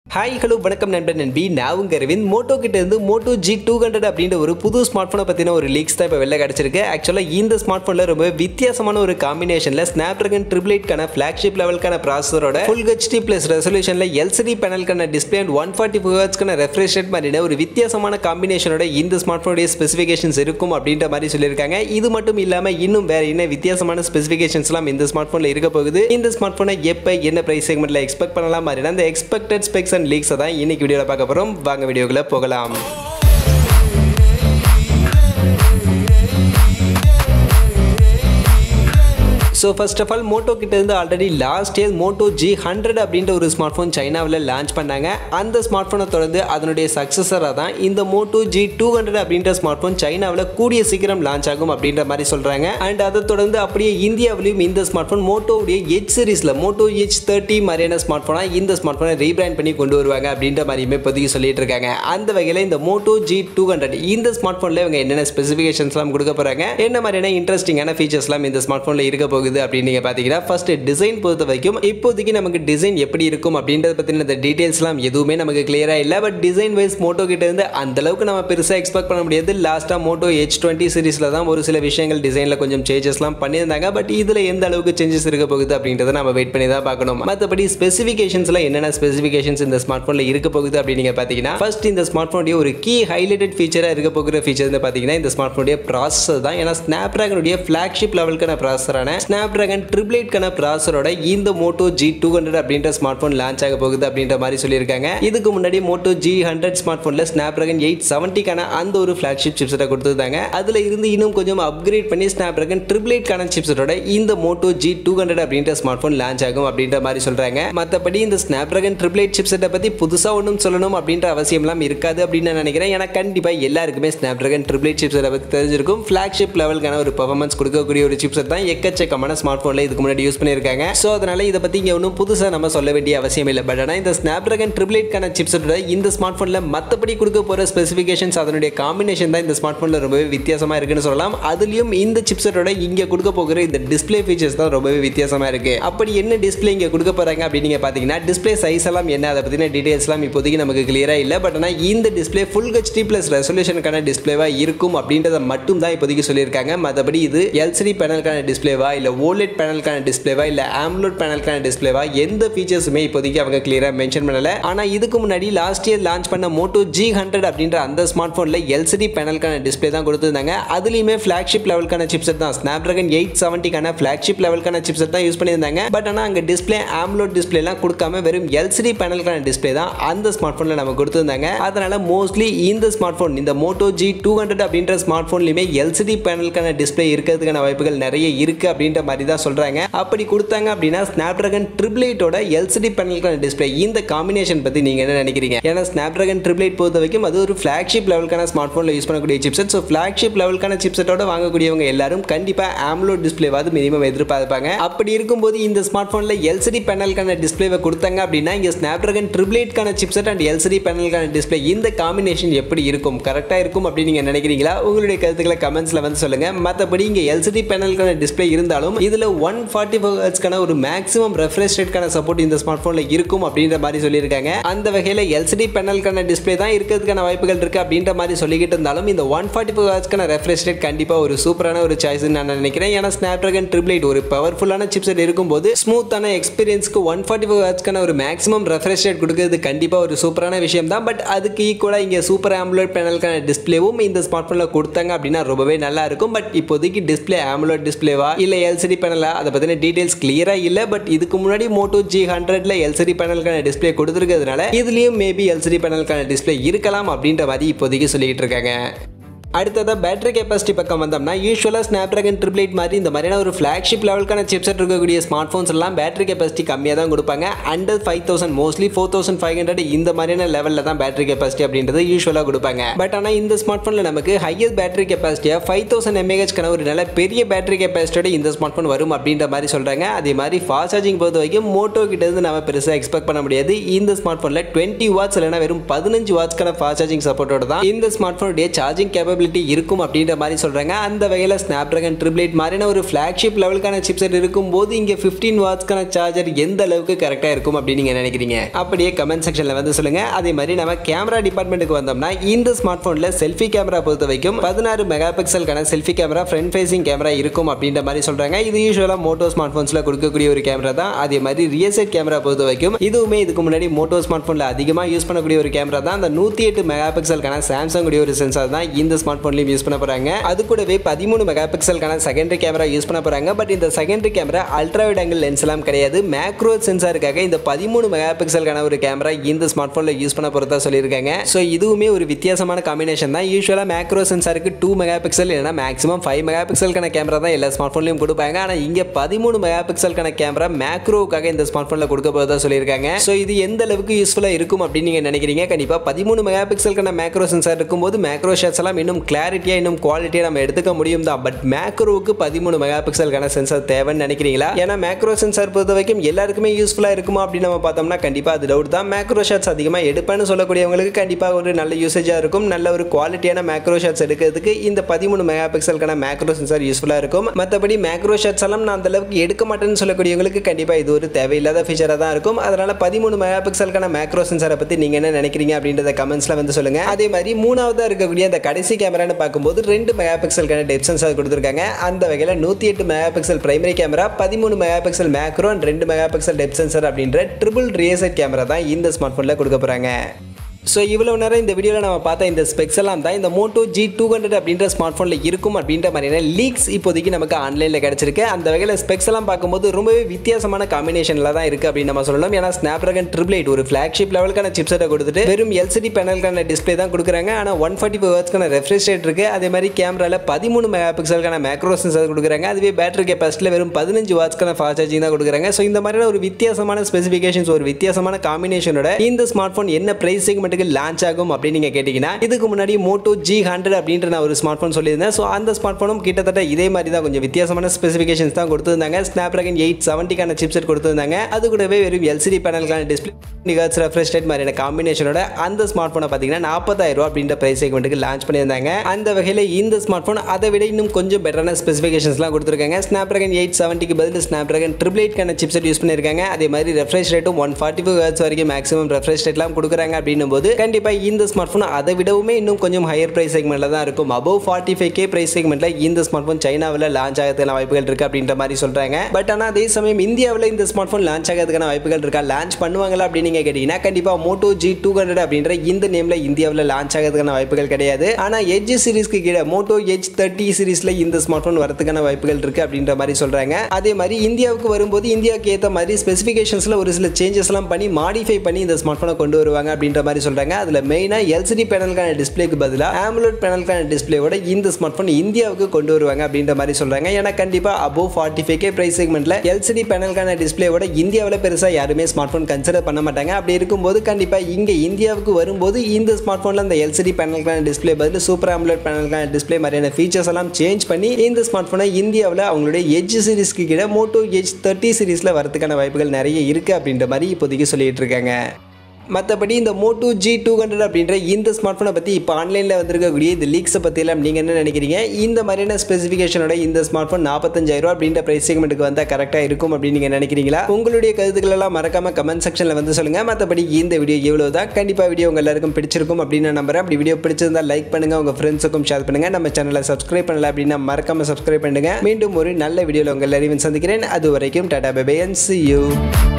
hi hello வணக்கம் நண்பன் நண்பி நான் உங்க அரவிந்த் மோட்டோ கிட்ட இருந்து மோட்டோ ஜி டூ ஹண்ட்ரட் அப்படின்ற ஒரு புது ஸ்மார்ட் ஃபோனை பற்றின ஒரு லீக்ஸ் தான் இப்போ வெளில கிடச்சிருக்கு ஆக்சுவலாக இந்த ஸ்மார்ட் ஃபோனில் ரொம்ப வித்தியாசமான ஒரு காம்பினேஷனில் ஸ்னாப் ட்ராகன் ட்ரிபிள் எயிட்கான ஃப்ளாக்ஷிப் லெவலுக்கான ப்ராசஸரோட ஃபுல் ஹெச்டி ப்ளஸ் ரெசல்யூஷனில் எல்சிடி பேனலுக்கான டிஸ்பிளே அண்ட் ஒன் ஃபார்ட்டி ஃபோர்ஸ்க்கான ரெஃப்ரெஷ் ரேட் மாதிரின ஒரு வித்தியாசமான காம்பினேஷனோட இந்த ஸ்மார்ட் ஃபோனுடைய ஸ்பெசிஃபிகேஷன்ஸ் இருக்கும் அப்படின்ற மாதிரி சொல்லியிருக்காங்க இது மட்டும் இல்லாமல் இன்னும் வேற என்ன வித்தியாசமான ஸ்பெசிஃபிகேஷன்ஸ்லாம் இந்த ஸ்மார்ட் ஃபோனில் இருக்க போகுது இந்த ஸ்மார்ட் ஃபோனை எப்போ என்ன ப்ரைஸ் செக்மெண்ட்டில் எக்ஸ்பெக்ட் பண்ணலாம் மாதிரினா அந்த எக்ஸ்பெக்டட் ஸ்பெக்ஸ் அண்ட் லீக்ஸை தான் இன்னைக்கு வீடியோவில் பார்க்க போகிறோம் வாங்க வீடியோக்குள்ளே போகலாம் so first of all Moto கிட்ட இருந்து already last year Moto G hundred அப்படின்ற ஒரு ஸ்மார்ட் ஃபோன் சைனாவில் லான்ச் பண்ணாங்க அந்த ஸ்மார்ட் ஃபோனை தொடர்ந்து அதனுடைய சக்ஸஸராக தான் இந்த மோட்டோ ஜி டூ ஹண்ட்ரட் அப்படின்ற ஸ்மார்ட் ஃபோன் சைனாவில் கூடிய சீக்கிரம் லான்ச் ஆகும் அப்படின்ற மாதிரி சொல்கிறாங்க அண்ட் அதை தொடர்ந்து அப்படியே இந்தியாவிலையும் இந்த ஸ்மார்ட் ஃபோன் மோட்டோவுடைய எச் சீரிஸில் மோட்டோ எச் தேர்ட்டி மாதிரியான ஸ்மார்ட் ஃபோனாக இந்த ஸ்மார்ட் ஃபோனை ரீபிராண்ட் பண்ணி கொண்டு வருவாங்க அப்படின்ற மாதிரியுமே இப்போதைக்கு சொல்லிட்டு இருக்காங்க அந்த வகையில் இந்த மோட்டோ ஜி டூ ஹண்ட்ரட் இந்த ஸ்மார்ட் ஃபோனில் இவங்க என்னென்ன ஸ்பெசிஃபிகேஷன்ஸ்லாம் கொடுக்க போகிறாங்க என்ன மாதிரியான இன்ட்ரெஸ்டிங்கான ஃபீச்சர்ஸ்லாம் இந்த ஸ்மார்ட் ஃபோனில் இருக்க போகுது அப்படின்னு நீங்கள் பார்த்தீங்கன்னா ஃபர்ஸ்ட் டிசைன் பொறுத்த வரைக்கும் இப்போதைக்கு நமக்கு டிசைன் எப்படி இருக்கும் அப்படின்றத பற்றின இந்த டீட்டெயில்ஸ்லாம் எதுவுமே நமக்கு கிளியராக இல்லை பட் டிசைன் வைஸ் மோட்டோ கிட்ட இருந்து அந்த அளவுக்கு நம்ம பெருசாக எக்ஸ்பெக்ட் பண்ண முடியாது லாஸ்ட்டாக மோட்டோ ஹெச் டுவெண்ட்டி சீரிஸில் தான் ஒரு சில விஷயங்கள் டிசைனில் கொஞ்சம் சேஞ்சஸ்லாம் பண்ணியிருந்தாங்க பட் இதில் எந்த அளவுக்கு சேஞ்சஸ் இருக்க போகுது அப்படின்றத நம்ம வெயிட் பண்ணி தான் பார்க்கணும் மற்றபடி ஸ்பெசிஃபிகேஷன்ஸில் என்னென்ன ஸ்பெசிஃபிகேஷன்ஸ் இந்த ஸ்மார்ட் ஃபோனில் இருக்க போகுது அப்படின்னு நீங்கள் பார்த்தீங்கன்னா ஃபர்ஸ்ட் இந்த ஸ்மார்ட் ஃபோனுடைய ஒரு கீ ஹைலைட்டட் ஃபீச்சராக இருக்க போகிற ஃபீச்சர் வந்து பார்த்தீங்கன்னா இந்த ஸ்மார்ட் ஃபோனுடைய ப்ராசஸர் தான் ஏன்னா ஸ்னாப் ட்ராகனுடைய ஃப்ளாக்ஷிப் லெவலுக்கான ப்ராசஸரான ஸ்னாப் ட்ராகன் ட்ரிபிள் எயிட்கான ப்ராசரோட இந்த மோட்டோ ஜி டூ ஹண்ட்ரட் அப்படின்ற ஸ்மார்ட் ஃபோன் லான்ச் ஆக போகுது அப்படின்ற மாதிரி சொல்லியிருக்காங்க இதுக்கு முன்னாடி மோட்டோ ஜி ஹண்ட்ரட் ஸ்மார்ட் ஃபோனில் ஸ்னாப் ட்ராகன் எயிட் செவன்ட்டிக்கான அந்த ஒரு ஃப்ளாக்ஷிப் சிப்ஸெட்டை கொடுத்துருந்தாங்க அதில் இருந்து இன்னும் கொஞ்சம் அப்கிரேட் பண்ணி ஸ்னாப் ட்ராகன் ட்ரிபிள் எயிட்கான சிப்ஸெட்டோட இந்த மோட்டோ ஜி டூ ஹண்ட்ரட் அப்படின்ற ஸ்மார்ட் ஃபோன் லான்ச் ஆகும் அப்படின்ற மாதிரி சொல்கிறாங்க மற்றபடி இந்த ஸ்னாப் ட்ராகன் ட்ரிபிள் எயிட் சிப்ஸெட்டை பற்றி புதுசாக ஒன்றும் சொல்லணும் அப்படின்ற அவசியம்லாம் இருக்காது அப்படின்னு நான் நினைக்கிறேன் ஏன்னா கண்டிப்பாக எல்லாருக்குமே ஸ்னாப் ட்ராகன் ட்ரிபிள் எயிட் சிப்ஸெட்டை பற்றி தெரிஞ்சிருக்கும் ஃப்ளாக்ஷிப் லெவலுக்கான ஒரு பர்ஃபார்மன்ஸ் கொடுக்கக்கூடிய ஒரு சிப்ஸெட் தான் எக்கச்சக்கமான ஸ்மார்ட் ஃபோனில் இதுக்கு முன்னாடி யூஸ் பண்ணியிருக்காங்க ஸோ அதனால இதை பற்றி இங்கே ஒன்றும் புதுசாக நம்ம சொல்ல வேண்டிய அவசியம் இல்லை பட் ஆனால் இந்த ஸ்னாப் ட்ராகன் ட்ரிபிள் எயிட்கான சிப்ஸோட இந்த ஸ்மார்ட் ஃபோனில் மற்றபடி கொடுக்க போகிற ஸ்பெசிஃபிகேஷன்ஸ் அதனுடைய காம்பினேஷன் தான் இந்த ஸ்மார்ட் ஃபோனில் ரொம்பவே வித்தியாசமாக இருக்குன்னு சொல்லலாம் அதுலேயும் இந்த சிப்ஸோட இங்கே கொடுக்க போகிற இந்த டிஸ்பிளே ஃபீச்சர்ஸ் தான் ரொம்பவே வித்தியாசமாக இருக்குது அப்படி என்ன டிஸ்பிளே இங்கே கொடுக்க போகிறாங்க அப்படின்னு நீங்கள் பார்த்தீங்கன்னா டிஸ்பிளே சைஸ் எல்லாம் என்ன அதை பற்றின டீட்டெயில்ஸ்லாம் இப்போதைக்கு நமக்கு கிளியராக இல்லை பட் ஆனால் இந்த டிஸ்பிளே ஃபுல் ஹெச்டி ப்ளஸ் ரெசல்யூஷனுக்கான டிஸ்பிளேவாக இருக்கும் அப்படின்றத மட்டும் தான் இப்போதைக்கு சொல்லியிருக்காங்க மற்றபடி இது எல்சிடி பேனலுக்கான டிஸ்பிளேவா இல்லை ஓலெட் பேனலுக்கான டிஸ்பிளேவா இல்லை ஆம்லோட் பேனலுக்கான டிஸ்பிளேவா எந்த ஃபீச்சர்ஸுமே இப்போதைக்கு அவங்க கிளியராக மென்ஷன் பண்ணல ஆனால் இதுக்கு முன்னாடி லாஸ்ட் இயர் லான்ச் பண்ண மோட்டோ ஜி ஹண்ட்ரட் அப்படின்ற அந்த ஸ்மார்ட் ஃபோனில் எல்சிடி பேனலுக்கான டிஸ்பிளே தான் கொடுத்துருந்தாங்க அதுலேயுமே ஃப்ளாக்ஷிப் லெவலுக்கான சிப்செட் தான் ஸ்னாப் ட்ராகன் எயிட் செவன்ட்டிக்கான ஃப்ளாக்ஷிப் லெவலுக்கான சிப்செட் தான் யூஸ் பண்ணியிருந்தாங்க பட் ஆனால் அங்கே டிஸ்பிளே ஆம்லோட் டிஸ்பிளேலாம் கொடுக்காம வெறும் எல்சிடி பேனலுக்கான டிஸ்பிளே தான் அந்த ஸ்மார்ட் ஃபோனில் நம்ம கொடுத்துருந்தாங்க அதனால மோஸ்ட்லி இந்த ஸ்மார்ட் ஃபோன் இந்த மோட்டோ ஜி டூ ஹண்ட்ரட் அப்படின்ற ஸ்மார்ட் ஃபோன்லையுமே எல்சிடி பேனலுக்கான டிஸ்பிளே இருக்கிறதுக்கான வாய்ப்புகள் நிறைய இருக்கு அப்படின்ற மாதிரி தான் சொல்றாங்க அப்படி கொடுத்தாங்க அப்படின்னா ஸ்னாப் ட்ராகன் ட்ரிபிள் எயிட்டோட எல்சிடி பேனலுக்கான டிஸ்பிளே இந்த காம்பினேஷன் பற்றி நீங்கள் என்ன நினைக்கிறீங்க ஏன்னா ஸ்னாப் ட்ராகன் ட்ரிபிள் எயிட் பொறுத்த வரைக்கும் அது ஒரு ஃப்ளாக்ஷிப் லெவலுக்கான ஸ்மார்ட் ஃபோனில் யூஸ் பண்ணக்கூடிய சிப்செட் ஸோ ஃப்ளாக்ஷிப் லெவலுக்கான சிப்செட்டோட வாங்கக்கூடியவங்க எல்லாரும் கண்டிப்பாக ஆம்லோ டிஸ்பிளேவாது மினிமம் எதிர்பார்ப்பாங்க அப்படி இருக்கும்போது இந்த ஸ்மார்ட் ஃபோனில் எல்சிடி பேனலுக்கான டிஸ்பிளேவை கொடுத்தாங்க அப்படின்னா இங்கே ஸ்னாப் ட்ராகன் ட்ரிபிள் எயிட்கான சிப்செட் அண்ட் எல்சிடி பேனலுக்கான டிஸ்பிளே இந்த காம்பினேஷன் எப்படி இருக்கும் கரெக்டாக இருக்கும் அப்படின்னு நீங்கள் நினைக்கிறீங்களா உங்களுடைய கருத்துக்களை கமெண்ட்ஸில் வந்து சொல்லுங்கள் மற்றபடி இங்கே எல்சிடி பேனலுக்கான டிஸ்பிளே இருந்தாலும் இதில் ஒன் ஃபார்ட்டி ஃபோர் ஹெட்ஸ்க்கான ஒரு மேக்ஸிமம் ரெஃப்ரெஷ் ரேட்கான சப்போர்ட் இந்த ஸ்மார்ட் ஃபோனில் இருக்கும் அப்படின்ற மாதிரி சொல்லியிருக்காங்க அந்த வகையில் எல்சிடி பேனலுக்கான டிஸ்பிளே தான் இருக்கிறதுக்கான வாய்ப்புகள் இருக்குது அப்படின்ற மாதிரி சொல்லிக்கிட்டு இருந்தாலும் இந்த ஒன் ஃபார்ட்டி ஃபோர் ஹவர்ஸ்க்கான ரெஃப்ரெஷ் ரேட் கண்டிப்பாக ஒரு சூப்பரான ஒரு சாய்ஸ் நான் நினைக்கிறேன் ஏன்னா ஸ்னாப் ட்ராகன் ட்ரிபிள் எயிட் ஒரு பவர்ஃபுல்லான சிப்செட் இருக்கும்போது ஸ்மூத்தான எக்ஸ்பீரியன்ஸ்க்கு ஒன் ஃபார்ட்டி ஃபோர் ஹவர்ஸ்க்கான ஒரு மேக்ஸிமம் ரெஃப்ரெஷ் ரேட் கொடுக்கிறது கண்டிப்பாக ஒரு சூப்பரான விஷயம் தான் பட் அதுக்கு ஈக்குவலாக இங்கே சூப்பர் ஆம்லோட் பேனலுக்கான டிஸ்பிளேவும் இந்த ஸ்மார்ட் ஃபோனில் கொடுத்தாங்க அப்படின்னா ரொம்பவே நல்லா இருக்கும் பட் இப்போதைக்கு டிஸ்பிளே ஆம்லோட் டிஸ்பிளேவா இல்லை எல்சிடி பேனலா அதை பற்றின டீட்டெயில்ஸ் கிளியராக இல்லை பட் இதுக்கு முன்னாடி மோட்டோ ஜி ஹண்ட்ரட்ல எல்சிடி பேனலுக்கான டிஸ்பிளே கொடுத்துருக்கிறதுனால இதுலேயும் மேபி எல்சிடி பேனலுக்கான டிஸ்பிளே இருக்கலாம் அப்படின்ற மாதிரி இப்போதைக்கு சொல்லிக்கிட்டு இருக்காங்க அடுத்ததாக பேட்டரி கெப்பாசிட்டி பக்கம் வந்தோம்னா யூஸ்வலாக ஸ்னாப் ட்ராகன் ட்ரிபிள் எயிட் மாதிரி இந்த மாதிரியான ஒரு ஃப்ளாக்ஷிப் லெவலுக்கான சிப்செட் இருக்கக்கூடிய ஸ்மார்ட் ஃபோன்ஸ் எல்லாம் பேட்டரி கெப்பாசிட்டி கம்மியாக தான் கொடுப்பாங்க under five thousand mostly four thousand five hundred இந்த மாதிரியான லெவலில் தான் பேட்டரி கெப்பாசிட்டி அப்படின்றது யூஸ்வலாக கொடுப்பாங்க பட் ஆனால் இந்த ஸ்மார்ட் ஃபோனில் நமக்கு ஹையஸ்ட் பேட்டரி கெப்பாசிட்டியாக ஃபைவ் தௌசண்ட் எம்ஏஹெச்க்கான ஒரு நல்ல பெரிய பேட்டரி கெப்பாசிட்டியோட இந்த ஸ்மார்ட் ஃபோன் வரும் அப்படின்ற மாதிரி சொல்கிறாங்க அதே மாதிரி ஃபாஸ்ட் சார்ஜிங் பொறுத்த வரைக்கும் மோட்டோ கிட்ட இருந்து நம்ம பெருசாக எக்ஸ்பெக்ட் பண்ண முடியாது இந்த ஸ்மார்ட் ஃபோனில் டுவெண்ட்டி வாட்ஸ் இல்லைனா வெறும் பதினஞ்சு வாட்ஸ்க்கான ஃபாஸ்ட் சார்ஜிங் சப்போர்ட்டோட தான் இந்த ஸ்மார்ட் ஃபோனுடைய சார்ஜிங் கேப்பபிலிட்டி கேப்பபிலிட்டி இருக்கும் அப்படின்ற மாதிரி சொல்கிறாங்க அந்த வகையில் ஸ்னாப் ட்ராகன் ட்ரிபிள் எயிட் மாதிரியான ஒரு ஃப்ளாக்ஷிப் லெவலுக்கான சிப்செட் இருக்கும்போது இங்கே ஃபிஃப்டீன் வாட்ஸ்க்கான சார்ஜர் எந்த அளவுக்கு கரெக்டாக இருக்கும் அப்படின்னு நீங்கள் நினைக்கிறீங்க அப்படியே கமெண்ட் செக்ஷனில் வந்து சொல்லுங்கள் அதே மாதிரி நம்ம கேமரா டிபார்ட்மெண்ட்டுக்கு வந்தோம்னா இந்த ஸ்மார்ட் ஃபோனில் செல்ஃபி கேமரா பொறுத்த வரைக்கும் பதினாறு மெகா பிக்சலுக்கான selfie camera front facing camera இருக்கும் அப்படின்ற மாதிரி சொல்கிறாங்க இது யூஸ்வலாக மோட்டோ ஸ்மார்ட் ஃபோன்ஸில் கொடுக்கக்கூடிய ஒரு கேமரா தான் அதே மாதிரி ரியல் சைட் கேமரா பொறுத்த வரைக்கும் இதுவுமே இதுக்கு முன்னாடி மோட்டோ ஸ்மார்ட் ஃபோனில் அதிகமாக யூஸ் பண்ணக்கூடிய ஒரு கேமரா தான் அந்த நூற்றி எட்டு மெகா பிக்சலுக்கான சாம்சங் உடைய ஒரு சென்சார் தான் இந்த ஸ்மார்ட் ஃபோன்லையும் யூஸ் பண்ண போகிறாங்க அது கூடவே பதிமூணு மெகா பிக்சலுக்கான செகண்டரி கேமரா யூஸ் பண்ண போகிறாங்க பட் இந்த secondary camera ultra wide angle lens எல்லாம் கிடையாது மேக்ரோ சென்சாருக்காக இந்த பதிமூணு மெகா பிக்சலுக்கான ஒரு கேமரா இந்த ஸ்மார்ட் ஃபோனில் யூஸ் பண்ண போகிறதா சொல்லியிருக்காங்க ஸோ இதுவுமே ஒரு வித்தியாசமான காம்பினேஷன் தான் யூஸ்வலாக மேக்ரோ சென்சாருக்கு டூ மெகா பிக்சல் இல்லைனா மேக்ஸிமம் ஃபைவ் மெகா பிக்சலுக்கான கேமரா தான் எல்லா ஸ்மார்ட் ஃபோன்லையும் கொடுப்பாங்க ஆனால் இங்கே பதிமூணு மெகா பிக்சலுக்கான கேமரா மேக்ரோவுக்காக இந்த ஸ்மார்ட் ஃபோனில் கொடுக்க போகிறதா சொல்லியிருக்காங்க ஸோ இது எந்த அளவுக்கு யூஸ்ஃபுல்லாக இருக்கும் அப்படின்னு நீங்கள் நினைக்கிறீங்க கண்டிப்பாக பதிமூணு மெகா பிக்சலுக்கான மேக்ரோ சென்சார் இருக்கும்போது மேக்ரோ ஷாட்ஸ் எல்லாம் இன்னும் கிளாரிட்டியாக இன்னும் குவாலிட்டியாக நம்ம எடுத்துக்க முடியும் தான் பட் மேக்ரோவுக்கு பதிமூணு மெகா பிக்சலுக்கான சென்சார் தேவைன்னு நினைக்கிறீங்களா ஏன்னா மேக்ரோ சென்சார் பொறுத்த வரைக்கும் எல்லாருக்குமே யூஸ்ஃபுல்லாக இருக்குமா அப்படின்னு நம்ம பார்த்தோம்னா கண்டிப்பாக அது டவுட் தான் மேக்ரோ ஷாட்ஸ் அதிகமாக எடுப்பேன்னு சொல்லக்கூடியவங்களுக்கு கண்டிப்பாக ஒரு நல்ல யூசேஜாக இருக்கும் நல்ல ஒரு குவாலிட்டியான மேக்ரோ ஷாட்ஸ் எடுக்கிறதுக்கு இந்த பதிமூணு மெகா பிக்சலுக்கான மேக்ரோ சென்சார் யூஸ்ஃபுல்லாக இருக்கும் மற்றபடி மேக்ரோ ஷாட்ஸ் எல்லாம் நான் அந்த அளவுக்கு எடுக்க மாட்டேன்னு சொல்லக்கூடியவங்களுக்கு கண்டிப்பாக இது ஒரு தேவையில்லாத ஃபீச்சராக தான் இருக்கும் அதனால் பதிமூணு மெகா பிக்சலுக்கான மேக்ரோ சென்சாரை பற்றி நீங்கள் என்ன நினைக்கிறீங்க அப்படின்றத கமெண்ட்ஸில் வந்து சொல்லுங்கள் அதே மாதிரி மூணாவதாக இருக்கக்கூடிய அந்த கடைசி கேமரான்னு பார்க்கும்போது ரெண்டு மெகா பிக்சலுக்கான டெப் சென்சார் கொடுத்துருக்காங்க அந்த வகையில் நூற்றி எட்டு மெகா பிக்சல் பிரைமரி கேமரா பதிமூணு மெகா பிக்சல் மேக்ரோ அண்ட் ரெண்டு மெகா பிக்சல் டெப் சென்சார் அப்படின்ற ட்ரிபிள் ரியசெட் கேமரா தான் இந்த ஸ்மார்ட் ஃபோனில் கொடுக்க போகிறாங்க ஸோ இவ்வளோ நேரம் இந்த வீடியோவில் நம்ம பார்த்த இந்த ஸ்பெக்ஸ் எல்லாம் தான் இந்த மோட்டோ ஜி டூ ஹண்ட்ரட் அப்படின்ற ஸ்மார்ட் ஃபோனில் இருக்கும் அப்படின்ற மாதிரியான லீக்ஸ் இப்போதைக்கு நமக்கு ஆன்லைனில் கிடச்சிருக்கு அந்த வகையில் ஸ்பெக்ஸ் எல்லாம் பார்க்கும்போது ரொம்பவே வித்தியாசமான காம்பினேஷனில் தான் இருக்குது அப்படின்னு நம்ம சொல்லணும் ஏன்னா ஸ்னாப் ட்ராகன் ட்ரிபிள் எயிட் ஒரு ஃப்ளாக்ஷிப் லெவலுக்கான சிப்செட்டை கொடுத்துட்டு வெறும் எல்சிடி பேனலுக்கான டிஸ்பிளே தான் கொடுக்குறாங்க ஆனால் ஒன் ஃபார்ட்டி ஃபைவ் ஹவர்ஸ்க்கான ரெஃப்ரெஷ் ரேட் இருக்குது அதே மாதிரி கேமராவில் பதிமூணு மெகா பிக்சலுக்கான மேக்ரோ சென்சார் கொடுக்குறாங்க அதுவே பேட்டரி கெப்பாசிட்டியில் வெறும் பதினஞ்சு வாட்ஸ்க்கான ஃபாஸ்ட் சார்ஜிங் தான் கொடுக்குறாங்க ஸோ இந்த மாதிரியான ஒரு வித்தியாசமான ஸ்பெசிஃபிகேஷன்ஸ் ஒரு வித்தியாசமான காம்பினேஷனோட இந்த ஸ்மார்ட் ஃபோன் என்ன பிரைஸ் செக்மெண்ட்டுக்கு லான்ச் ஆகும் அப்படின்னு நீங்கள் கேட்டிங்கன்னா இதுக்கு முன்னாடி மோட்டோ ஜி ஹண்ட்ரட் அப்படின்ற நான் ஒரு ஸ்மார்ட் ஃபோன் சொல்லியிருந்தேன் ஸோ அந்த ஸ்மார்ட் ஃபோனும் கிட்டத்தட்ட இதே மாதிரி தான் கொஞ்சம் வித்தியாசமான ஸ்பெசிஃபிகேஷன்ஸ் தான் கொடுத்துருந்தாங்க ஸ்னாப் ட்ராகன் எயிட் செவன்ட்டிக்கான சிப்செட் கொடுத்துருந்தாங்க அது கூடவே வெறும் எல்சிடி பேனலுக்கான டிஸ்பிளே நிகழ்ச்சி ரெஃப்ரெஷ் ரேட் மாதிரியான காம்பினேஷனோட அந்த ஸ்மார்ட் ஃபோனை பார்த்தீங்கன்னா நாற்பதாயிரம் ரூபா அப்படின்ற பிரைஸ் செக்மெண்ட்டுக்கு லான்ச் பண்ணியிருந்தாங்க அந்த வகையில் இந்த ஸ்மார்ட் ஃபோன் அதை விட இன்னும் கொஞ்சம் பெட்டரான ஸ்பெசிஃபிகேஷன்ஸ்லாம் கொடுத்துருக்காங்க ஸ்னாப் ட்ராகன் எயிட் செவன்ட்டிக்கு பதில் ஸ்னாப் ட்ராகன் ட்ரிபிள் எயிட்கான சிப்செட் யூஸ் பண்ணியிருக்காங்க அதே மாதிரி ரெஃப்ரெஷ் ரேட்டும் ஒன் ஃபார்ட்டி ஃபைவ் ஹர்ட்ஸ் வரைக்கும் மேக்ஸிமம் ரெஃப்ரெஷ் ரேட்லாம் கொடுக்குறாங்க அப்படின்னும் போது கண்டிப்பாக இந்த ஸ்மார்ட் ஃபோன் அதை விடவுமே இன்னும் கொஞ்சம் ஹையர் ப்ரைஸ் செக்மெண்ட்டில் தான் இருக்கும் above forty five K price செக்மெண்ட்டில் இந்த ஸ்மார்ட் ஃபோன் சைனாவில் லான்ச் ஆகிறதுக்கான வாய்ப்புகள் இருக்குது அப்படின்ற மாதிரி சொல்கிறாங்க பட் ஆனால் அதே சமயம் இந்தியாவில் இந்த ஸ்மார்ட் ஃபோன் லான்ச் ஆகிறதுக்கான வாய்ப்புகள் இருக்கா லான்ச் பண்ணுவாங்களா அப்படின்னு நீங்கள் கேட்டிங்கன்னா கண்டிப்பாக மோட்டோ ஜி டூ ஹண்ட்ரட் அப்படின்ற இந்த நேமில் இந்தியாவில் லான்ச் ஆகிறதுக்கான வாய்ப்புகள் கிடையாது ஆனால் எஜ் சீரிஸ்க்கு கீழே மோட்டோ எஜ் தேர்ட்டி சீரிஸில் இந்த ஸ்மார்ட் ஃபோன் வரதுக்கான வாய்ப்புகள் இருக்குது அப்படின்ற மாதிரி சொல்கிறாங்க அதே மாதிரி இந்தியாவுக்கு வரும்போது இந்தியாவுக்கு ஏற்ற மாதிரி ஸ்பெசிஃபிகேஷன்ஸில் ஒரு சில சேஞ்சஸ்லாம் பண்ணி மாடிஃபை பண்ணி இந்த ஸ்மார்ட் ஃபோனை கொண்டு வருவாங்க அப்படின்ற மாதிரி சொல்கிறாங்க அதில் மெயினாக எல்சிடி பேனலுக்கான டிஸ்பிளேக்கு பதிலாக ஆம்புலட் பேனலுக்கான டிஸ்பிளேவோட இந்த ஸ்மார்ட் ஃபோன் இந்தியாவுக்கு கொண்டு வருவாங்க அப்படின்ற மாதிரி சொல்கிறாங்க ஏன்னா கண்டிப்பாக above forty five K price செக்மெண்ட்டில் எல்சிடி பேனலுக்கான டிஸ்பிளேவோட இந்தியாவில் பெருசாக யாருமே ஸ்மார்ட் ஃபோன் கன்சிடர் பண்ண மாட்டாங்க அப்படி இருக்கும்போது கண்டிப்பாக இங்கே இந்தியாவுக்கு வரும்போது இந்த ஸ்மார்ட் ஃபோனில் அந்த எல்சிடி பேனலுக்கான டிஸ்பிளே பதில் சூப்பர் ஆம்புலட் பேனலுக்கான டிஸ்பிளே மாதிரியான ஃபீச்சர்ஸ் எல்லாம் சேஞ்ச் பண்ணி இந்த ஸ்மார்ட் ஃபோனை இந்தியாவில் அவங்களுடைய எஜ் சீரிஸ்க்கு கீழே மோட்டோ எஜ் தேர்ட்டி சீரிஸில் வரதுக்கான வாய்ப்புகள் நிறைய இருக்குது அப்படின்ற மாதிரி இப்போதைக்கு சொல்லிட்டு இருக்காங்க மற்றபடி இந்த மோட்டோ ஜி டூ ஹண்ட்ரட் அப்படின்ற இந்த ஸ்மார்ட் ஃபோனை பற்றி இப்போ ஆன்லைனில் வந்திருக்கக்கூடிய இந்த லீக்ஸை பற்றியெல்லாம் நீங்கள் என்ன நினைக்கிறீங்க இந்த மாதிரியான ஸ்பெசிஃபிகேஷனோட இந்த ஸ்மார்ட் ஃபோன் நாற்பத்தஞ்சாயிரம் அப்படின்ற ப்ரைஸ் செக்மெண்ட்டுக்கு வந்தால் கரெக்டாக இருக்கும் அப்படின்னு நீங்கள் நினைக்கிறீங்களா உங்களுடைய கருத்துக்கள் எல்லாம் மறக்காம கமெண்ட் செக்ஷனில் வந்து சொல்லுங்கள் மற்றபடி இந்த வீடியோ எவ்வளோ தான் கண்டிப்பாக வீடியோ உங்கள் எல்லாருக்கும் பிடிச்சிருக்கும் அப்படின்னு நான் நம்புறேன் அப்படி வீடியோ பிடிச்சிருந்தா லைக் பண்ணுங்கள் உங்கள் ஃப்ரெண்ட்ஸுக்கும் ஷேர் பண்ணுங்கள் நம்ம சேனலை சப்ஸ்கிரைப் பண்ணல அப்படின்னா மறக்காம சப்ஸ்கிரைப் பண்ணுங்கள் மீண்டும் ஒரு நல்ல வீடியோவில் உங்கள் எல்லாரையும் சந்திக்கிறேன் அது வரைக்கும் tata bye and see you